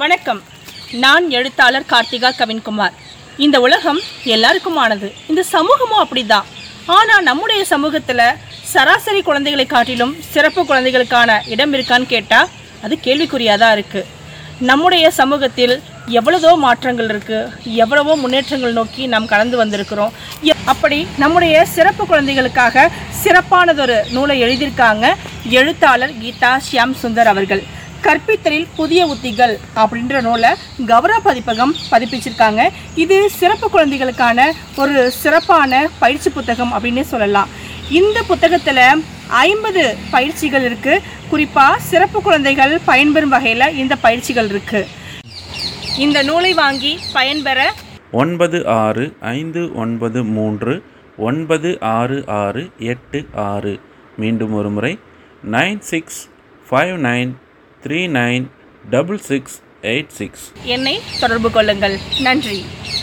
வணக்கம் நான் எழுத்தாளர் கார்த்திகா கவின்குமார் இந்த உலகம் எல்லாருக்குமானது இந்த சமூகமும் அப்படிதான் ஆனால் நம்முடைய சமூகத்தில் சராசரி குழந்தைகளை காட்டிலும் சிறப்பு குழந்தைகளுக்கான இடம் இருக்கான்னு கேட்டால் அது கேள்விக்குறியாக தான் இருக்குது நம்முடைய சமூகத்தில் எவ்வளவோ மாற்றங்கள் இருக்குது எவ்வளவோ முன்னேற்றங்கள் நோக்கி நாம் கடந்து வந்திருக்கிறோம் எ- அப்படி நம்முடைய சிறப்பு குழந்தைகளுக்காக சிறப்பானதொரு நூலை எழுதியிருக்காங்க எழுத்தாளர் கீதா ஷியாம் சுந்தர் அவர்கள் கற்பித்தலில் புதிய உத்திகள் அப்படின்ற நூலை கௌரவ பதிப்பகம் பதிப்பிச்சிருக்காங்க இது சிறப்பு குழந்தைகளுக்கான ஒரு சிறப்பான பயிற்சி புத்தகம் அப்படின்னே சொல்லலாம் இந்த புத்தகத்தில் ஐம்பது பயிற்சிகள் இருக்குது குறிப்பாக சிறப்பு குழந்தைகள் பயன்பெறும் வகையில் இந்த பயிற்சிகள் இருக்குது இந்த நூலை வாங்கி பயன்பெற ஒன்பது ஆறு ஐந்து ஒன்பது மூன்று ஒன்பது ஆறு ஆறு எட்டு ஆறு மீண்டும் ஒரு முறை nine six five nine three nine double six eight six என்னை தொடர்பு கொள்ளுங்கள் நன்றி